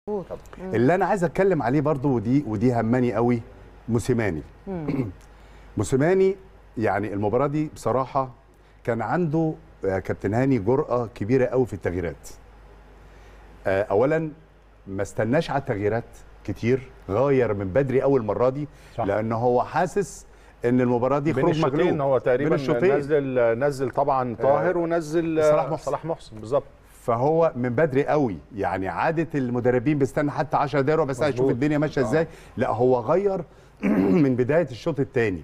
اللي انا عايز اتكلم عليه برضو ودي ودي هماني قوي موسيماني موسيماني يعني المباراه دي بصراحه كان عنده آه، كابتن هاني جرأه كبيره قوي في التغييرات آه، اولا ما استناش على التغييرات كتير غير من بدري اول مره دي صح. لان هو حاسس ان المباراه دي بين خروج الشوطين مغلوب هو بين تقريبا الشوطين. نزل نزل طبعا طاهر ونزل صلاح آه، محسن. صلاح محسن بالظبط فهو من بدري قوي يعني عاده المدربين بيستنى حتى 10 دقايق ربع ساعه يشوف مظبوط. الدنيا ماشيه آه. ازاي لا هو غير من بدايه الشوط الثاني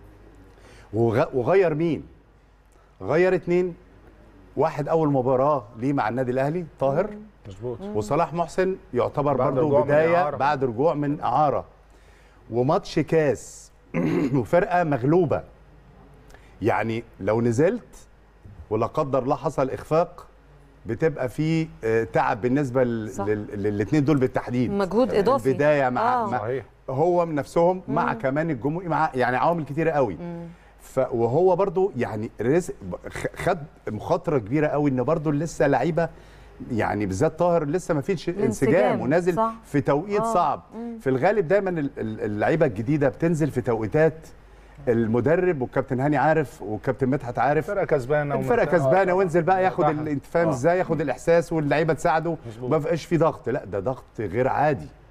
وغير مين غير اتنين واحد اول مباراه ليه مع النادي الاهلي طاهر مظبوط وصلاح محسن يعتبر بعد برضه رجوع من بدايه إعارة. بعد رجوع من اعاره وماتش كاس وفرقه مغلوبه يعني لو نزلت ولا قدر الله حصل اخفاق بتبقى في آه، تعب بالنسبه صح. للاثنين دول بالتحديد مجهود اضافي البدايه مع, آه. مع صحيح هو من نفسهم مع كمان الجمهور مع يعني عوامل كتيره قوي ف وهو برضو يعني رزق خ- خد مخاطره كبيره قوي ان برضو لسه لعيبه يعني بالذات طاهر لسه ما فيش انسجام انسجام، ونازل صح. في توقيت آه. صعب في الغالب دايما ال- ال- اللعيبه الجديده بتنزل في توقيتات المدرب والكابتن هاني عارف والكابتن مدحت عارف فرقه كسبانه الفرقه ومرتاحة. كسبانه وانزل بقى ياخد مرتاحة. ال- انت فاهم آه. ازاي ياخد الاحساس واللعيبه تساعده مظبوط. ما بقاش في ضغط لا ده ضغط غير عادي